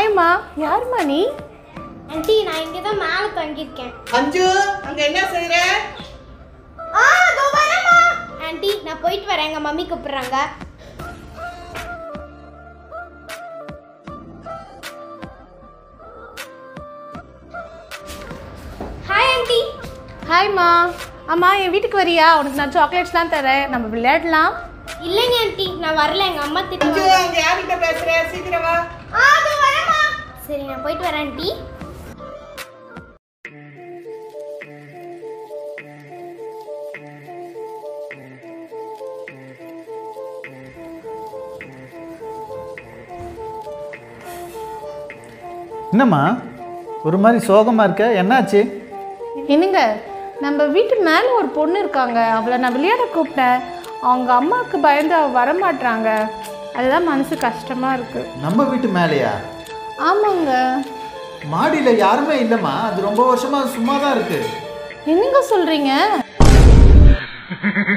ஹாய்மா யாரும்மா நீ ஆண்டி நான் இங்கே தான் மேலே தங்கியிருக்கேன் அஞ்சு அங்க என்ன செய்யற ஆ அதோ வரேம்மா ஆண்டி நான் போயிட்டு வரேன் எங்கள் மம்மி கூப்பிட்றாங்க ஹாய் ஆண்டி ஹாய்மா அம்மா என் வீட்டுக்கு வரியா உனக்கு நான் சாக்லேட்ஸ்லாம் தரேன் நம்ம விளையாடலாம் இல்லைங்க ஆண்டி நான் வரல எங்கள் அம்மா அஞ்சு திட்டுவாங்க அங்க யார்கிட்ட பேசுற சீக்கிரம் வா ஆ அதோ வரேம்மா சரி நான் போயிட்டு வரேன் ஆண்டி என்னம்மா ஒரு மாதிரி சோகமாக இருக்க என்னாச்சு என்னங்க நம்ம வீட்டு மேலே ஒரு பொண்ணு இருக்காங்க அவளை நான் விளையாட கூப்பிட்டேன் அவங்க அம்மாவுக்கு பயந்து அவள் வரமாட்றாங்க அதுதான் மனசு கஷ்டமாக இருக்குது நம்ம வீட்டு மேலேயா ஆமாங்க மாடியில் யாருமே இல்லைம்மா அது ரொம்ப வருஷமாக சும்மா தான் இருக்குது என்னங்க சொல்கிறீங்க